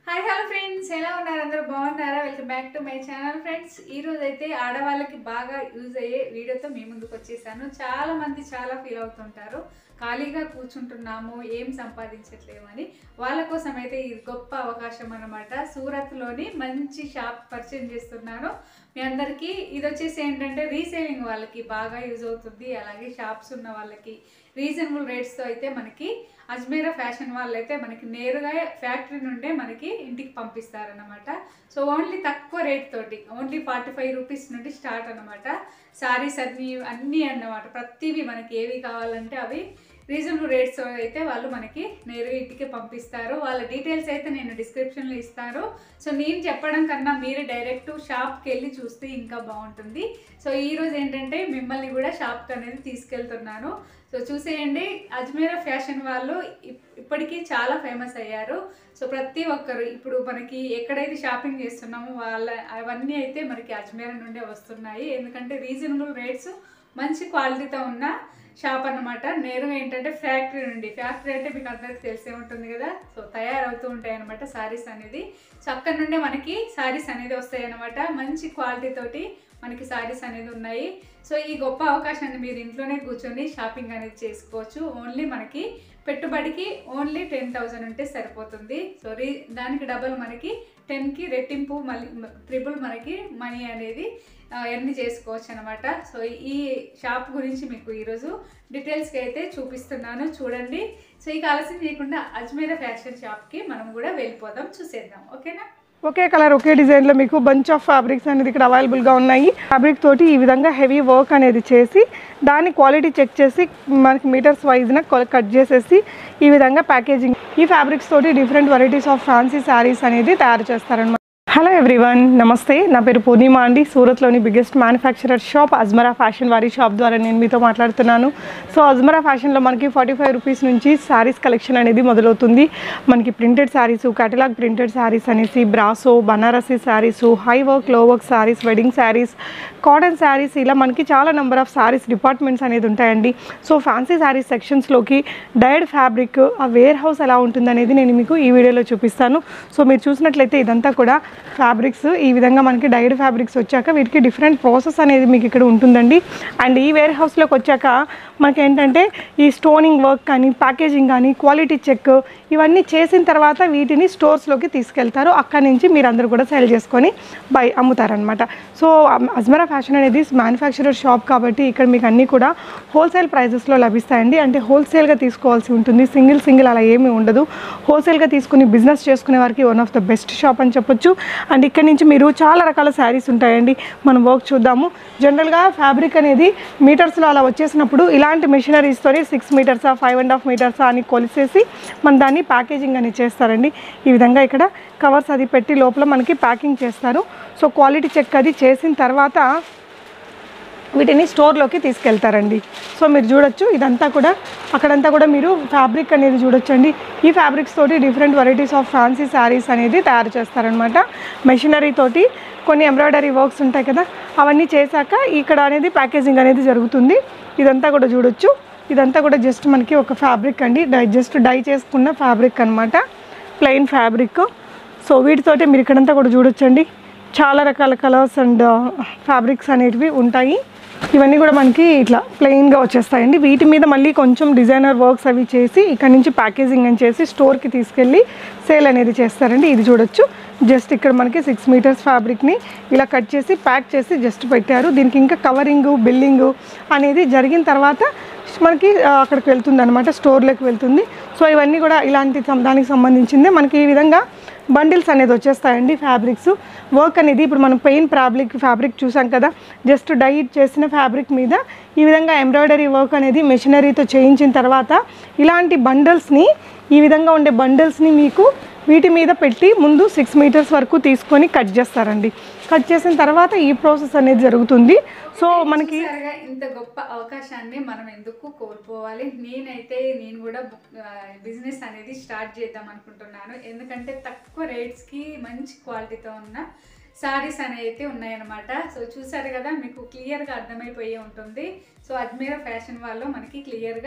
hi hello friends ఎలా ఉన్నారు అందరూ బాగున్నారా welcome back to my channel friends ఈ రోజు అయితే ఆడవాళ్ళకి బాగా యూజ్ అయ్యే వీడియోతో మీ ముందుకు వచ్చేసాను చాలా మంది చాలా ఫీల్ అవుతుంటారు ఖాళీగా కూర్చుంటున్నాము ఏం సంపాదించట్లేము అని వాళ్ళ కోసం అయితే ఇది గొప్ప అవకాశం అనమాట సూరత్లోని మంచి షాప్ పరిచయం చేస్తున్నాను మీ అందరికీ ఇది వచ్చేసి ఏంటంటే రీసేలింగ్ వాళ్ళకి బాగా యూజ్ అవుతుంది అలాగే షాప్స్ ఉన్న వాళ్ళకి రీజనబుల్ రేట్స్తో అయితే మనకి అజ్మీరా ఫ్యాషన్ వాళ్ళు అయితే మనకి నేరుగా ఫ్యాక్టరీ నుండే మనకి ఇంటికి పంపిస్తారనమాట సో ఓన్లీ తక్కువ రేట్ తోటి ఓన్లీ ఫార్టీ ఫైవ్ రూపీస్ నుండి స్టార్ట్ అనమాట సారీస్ అన్నీ అన్నీ అన్నమాట ప్రతివి మనకి ఏవి కావాలంటే అవి రీజనబుల్ రేట్స్ అయితే వాళ్ళు మనకి నేరుగా ఇంటికి పంపిస్తారు వాళ్ళ డీటెయిల్స్ అయితే నేను డిస్క్రిప్షన్లో ఇస్తాను సో నేను చెప్పడం కన్నా మీరు డైరెక్ట్ షాప్కి వెళ్ళి చూస్తే ఇంకా బాగుంటుంది సో ఈరోజు ఏంటంటే మిమ్మల్ని కూడా షాప్కి అనేది తీసుకెళ్తున్నాను సో చూసేయండి అజ్మీరా ఫ్యాషన్ వాళ్ళు ఇప్- ఇప్పటికీ చాలా ఫేమస్ అయ్యారు సో ప్రతి ఒక్కరు ఇప్పుడు మనకి ఎక్కడైతే షాపింగ్ చేస్తున్నామో వాళ్ళ అవన్నీ అయితే మనకి అజ్మీరా నుండే వస్తున్నాయి ఎందుకంటే రీజనబుల్ రేట్స్ మంచి క్వాలిటీతో ఉన్న షాప్ అన్నమాట నేరుగా ఏంటంటే ఫ్యాక్టరీ నుండి ఫ్యాక్టరీ అంటే మీకు అందరికి తెలిసే ఉంటుంది కదా సో తయారవుతూ ఉంటాయి అనమాట సారీస్ అనేది సో అక్కడ నుండే మనకి సారీస్ అనేది వస్తాయి అనమాట మంచి క్వాలిటీ తోటి మనకి సారీస్ అనేది ఉన్నాయి సో ఈ గొప్ప అవకాశాన్ని మీరు ఇంట్లోనే కూర్చొని షాపింగ్ అనేది చేసుకోవచ్చు ఓన్లీ మనకి పెట్టుబడికి ఓన్లీ టెన్ థౌజండ్ ఉంటే సరిపోతుంది సో రీ దానికి డబల్ మనకి టెన్కి రెట్టింపు మళ్ళీ ట్రిపుల్ మనకి మనీ అనేది ఎర్న్ చేసుకోవచ్చు అనమాట సో ఈ షాప్ గురించి మీకు ఈరోజు డీటెయిల్స్కి అయితే చూపిస్తున్నాను చూడండి సో ఇక ఆలస్యం చేయకుండా అజ్మీరా ఫ్యాషన్ షాప్కి మనం కూడా వెళ్ళిపోదాం చూసేద్దాం ఓకేనా ఒకే కలర్ ఒకే డిజైన్లో మీకు బంచ్ ఆఫ్ ఫ్యాబ్రిక్స్ అనేది ఇక్కడ అవైలబుల్గా ఉన్నాయి ఫ్యాబ్రిక్ తోటి ఈ విధంగా హెవీ వర్క్ అనేది చేసి దాని క్వాలిటీ చెక్ చేసి మనకి మీటర్స్ వైజ్న కట్ చేసేసి ఈ విధంగా ప్యాకేజింగ్ ఈ ఫ్యాబ్రిక్స్ తోటి different varieties of fancy saris అనేది తయారు చేస్తారనమాట హలో ఎవ్రీవన్ నమస్తే నా పేరు పూర్ణిమ అండి సూరత్లోని biggest manufacturer shop Ajmera fashion వారి షాప్ ద్వారా నేను మీతో మాట్లాడుతున్నాను సో అజ్మరా ఫ్యాషన్లో మనకి ఫార్టీ ఫైవ్ రూపీస్ నుంచి శారీస్ కలెక్షన్ అనేది మొదలవుతుంది మనకి printed saris catalogue printed saris అనేసి brasso Banarasi saris high work low work saris wedding saris cotton saris ఇలా మనకి చాలా నెంబర్ ఆఫ్ శారీస్ డిపార్ట్మెంట్స్ అనేది ఉంటాయండి సో ఫ్యాన్సీ శారీస్ సెక్షన్స్లోకి డైడ్ ఫ్యాబ్రిక్ ఆ వేర్ హౌస్ ఎలా ఉంటుంది అనేది నేను మీకు ఈ వీడియోలో చూపిస్తాను సో మీరు చూసినట్లయితే ఇదంతా కూడా ఫ్యాబ్రిక్స్ ఈ విధంగా మనకి డైడ్ ఫ్యాబ్రిక్స్ వచ్చాక వీటికి డిఫరెంట్ ప్రాసెస్ అనేది మీకు ఇక్కడ ఉంటుందండి అండ్ ఈ వేర్ హౌస్లోకి వచ్చాక మనకి ఏంటంటే ఈ స్టోనింగ్ వర్క్ కానీ ప్యాకేజింగ్ కానీ క్వాలిటీ చెక్ ఇవన్నీ చేసిన తర్వాత వీటిని స్టోర్స్లోకి తీసుకెళ్తారు అక్కడి నుంచి మీరు అందరూ కూడా సెల్ చేసుకొని బై అమ్ముతారనమాట సో అజ్మరా ఫ్యాషన్ అనేది మ్యానుఫ్యాక్చరర్ షాప్ కాబట్టి ఇక్కడ మీకు అన్నీ కూడా హోల్సేల్ ప్రైజెస్లో లభిస్తాయండి అంటే హోల్సేల్గా తీసుకోవాల్సి ఉంటుంది సింగిల్ సింగిల్ అలా ఏమీ ఉండదు హోల్సేల్గా తీసుకుని బిజినెస్ చేసుకునే వారికి one of the best shop అని చెప్పొచ్చు అండ్ ఇక్కడ నుంచి మీరు చాలా రకాల శారీస్ ఉంటాయండి మనం వర్క్ చూద్దాము జనరల్గా ఫ్యాబ్రిక్ అనేది మీటర్స్లో అలా వచ్చేసినప్పుడు ఇలాంటి మెషినరీస్తోని సిక్స్ మీటర్సా ఫైవ్ అండ్ హాఫ్ మీటర్సా అని కొలిసేసి మన దాన్ని ప్యాకేజింగ్ అనేది చేస్తారండి ఈ విధంగా ఇక్కడ కవర్స్ అది పెట్టి లోపల మనకి ప్యాకింగ్ చేస్తారు సో క్వాలిటీ చెక్ అది చేసిన తర్వాత వీటిని స్టోర్లోకి తీసుకెళ్తారండి సో మీరు చూడొచ్చు ఇదంతా కూడా అక్కడంతా కూడా మీరు ఫ్యాబ్రిక్ అనేది చూడొచ్చండి ఈ ఫ్యాబ్రిక్స్ తోటి different varieties of fancy saris అనేది తయారు చేస్తారనమాట మెషినరీ తోటి కొన్ని ఎంబ్రాయిడరీ వర్క్స్ ఉంటాయి కదా అవన్నీ చేశాక ఇక్కడ అనేది ప్యాకేజింగ్ అనేది జరుగుతుంది ఇదంతా కూడా చూడొచ్చు ఇదంతా కూడా జస్ట్ మనకి ఒక ఫ్యాబ్రిక్ అండి డై జస్ట్ డై చేసుకున్న ఫ్యాబ్రిక్ అనమాట ప్లెయిన్ ఫ్యాబ్రిక్ సో వీటితోటి మీరు ఇక్కడంతా కూడా చూడొచ్చండి చాలా రకాల కలర్స్ అండ్ ఫ్యాబ్రిక్స్ అనేటివి ఉంటాయి ఇవన్నీ కూడా మనకి ఇట్లా ప్లెయిన్గా వచ్చేస్తాయండి వీటి మీద మళ్ళీ కొంచెం డిజైనర్ వర్క్స్ అవి చేసి ఇక్కడ నుంచి ప్యాకేజింగ్ అని చేసి స్టోర్కి తీసుకెళ్ళి సేల్ అనేది చేస్తారండి ఇది చూడొచ్చు జస్ట్ ఇక్కడ మనకి సిక్స్ మీటర్స్ ఫ్యాబ్రిక్ని ఇలా కట్ చేసి ప్యాక్ చేసి జస్ట్ పెట్టారు దీనికి ఇంకా కవరింగ్ బిల్లింగ్ అనేది జరిగిన తర్వాత మనకి ఆ, అక్కడికి వెళ్తుంది అనమాట స్టోర్లోకి వెళ్తుంది సో ఇవన్నీ కూడా ఇలాంటి సం- దానికి సంబంధించిందే మనకి ఈ విధంగా బండిల్స్ అనేది వచ్చేస్తాయండి ఫ్యాబ్రిక్స్ వర్క్ అనేది ఇప్పుడు మనం పెయిన్ ఫ్యాబ్రిక్ ఫ్యాబ్రిక్ చూసాం కదా జస్ట్ డై చేసిన ఫ్యాబ్రిక్ మీద ఈ విధంగా ఎంబ్రాయిడరీ వర్క్ అనేది మెషినరీతో చేయించిన తర్వాత ఇలాంటి బండిల్స్ని ఈ విధంగా ఉండే బండిల్స్ని మీకు వీటి మీద పెట్టి ముందు సిక్స్ మీటర్స్ వరకు తీసుకొని కట్ చేస్తారండి కట్ చేసిన తర్వాత ఈ ప్రాసెస్ అనేది జరుగుతుంది సో మనకి చూసారుగా ఇంత గొప్ప అవకాశాన్ని మనం ఎందుకు కోల్పోవాలి నేనైతే నేను కూడా బిజినెస్ అనేది స్టార్ట్ చేద్దాం అనుకుంటున్నాను ఎందుకంటే తక్కువ రేట్స్కి మంచి క్వాలిటీతో ఉన్న సారీస్ అనేవి అయితే ఉన్నాయన్నమాట సో చూసారు కదా మీకు క్లియర్గా అర్థమైపోయి ఉంటుంది సో అజ్మీరా ఫ్యాషన్ వాళ్ళు మనకి క్లియర్గా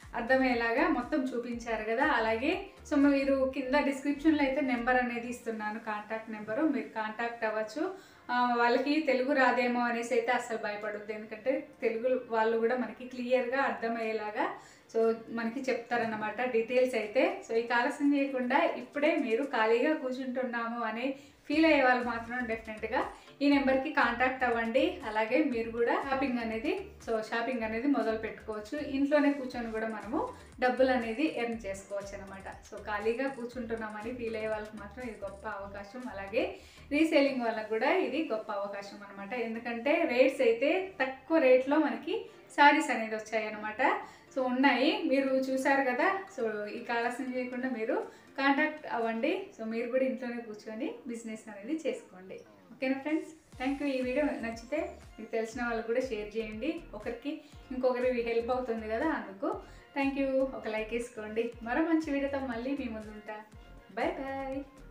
అర్థమయ్యేలాగా మొత్తం చూపించారు కదా అలాగే సో మీరు కింద డిస్క్రిప్షన్లో అయితే నెంబర్ అనేది ఇస్తున్నాను కాంటాక్ట్ నెంబరు మీరు కాంటాక్ట్ అవ్వచ్చు ఆ, వాళ్ళకి తెలుగు రాదేమో అనేసి అయితే అస్సలు భయపడొద్దు ఎందుకంటే తెలుగు వాళ్ళు కూడా మనకి క్లియర్గా అర్థమయ్యేలాగా సో మనకి చెప్తారన్నమాట డీటెయిల్స్ అయితే సో ఈ ఆలస్యం చేయకుండా ఇప్పుడే మీరు ఖాళీగా కూర్చుంటున్నాము అనే ఫీల్ అయ్యే వాళ్ళు మాత్రం డెఫినెట్గా ఈ నెంబర్కి కాంటాక్ట్ అవ్వండి అలాగే మీరు కూడా షాపింగ్ అనేది సో షాపింగ్ అనేది మొదలు పెట్టుకోవచ్చు ఇంట్లోనే కూర్చొని కూడా మనము డబ్బులు అనేది ఎర్న్ చేసుకోవచ్చు అనమాట సో ఖాళీగా కూర్చుంటున్నామని ఫీల్ అయ్యే వాళ్ళకి మాత్రం ఇది గొప్ప అవకాశం అలాగే రీసేలింగ్ వాళ్ళకి కూడా ఇది గొప్ప అవకాశం అనమాట ఎందుకంటే రేట్స్ అయితే తక్కువ రేట్లో మనకి శారీస్ అనేది వచ్చాయి అనమాట సో ఉన్నాయి మీరు చూసారు కదా సో ఈ ఆలస్యం చేయకుండా మీరు కాంటాక్ట్ అవ్వండి సో మీరు కూడా ఇంట్లోనే కూర్చొని బిజినెస్ అనేది చేసుకోండి ఓకేనా ఫ్రెండ్స్ థ్యాంక్ యూ ఈ వీడియో నచ్చితే మీకు తెలిసిన వాళ్ళకి కూడా షేర్ చేయండి ఒకరికి ఇంకొకరికి హెల్ప్ అవుతుంది కదా అందుకు థ్యాంక్ యూ ఒక లైక్ వేసుకోండి మరో మంచి వీడియోతో మళ్ళీ మీ ముందు ఉంటా బాయ్ బాయ్